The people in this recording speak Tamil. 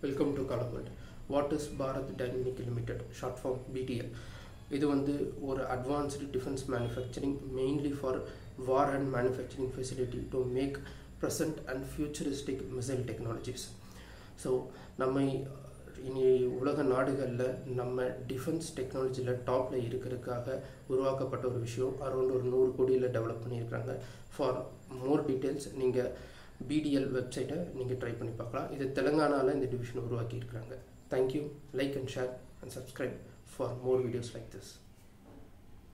வெல்கம் டு காலவேர்ல்ட் what is Bharat dynamics limited short form BDL இது வந்து ஒரு advanced defence manufacturing mainly for war and manufacturing facility to make present and futuristic missile technologies so நம்ம இனி உலக நாடுகளில் நம்ம டிஃபென்ஸ் டெக்னாலஜியில் டாப்பில் இருக்கிறதுக்காக உருவாக்கப்பட்ட ஒரு விஷயம் அரௌண்ட் ஒரு நூறு கோடியில் டெவலப் பண்ணியிருக்காங்க ஃபார் மோர் டீட்டெயில்ஸ் நீங்கள் பிடிஎல் வெப்சைட்டை நீங்கள் ட்ரை பண்ணி பார்க்கலாம் இது தெலுங்கானாவில் இந்த டிவிஷன் உருவாக்கி இருக்கிறாங்க thank you like and share and subscribe for more videos like this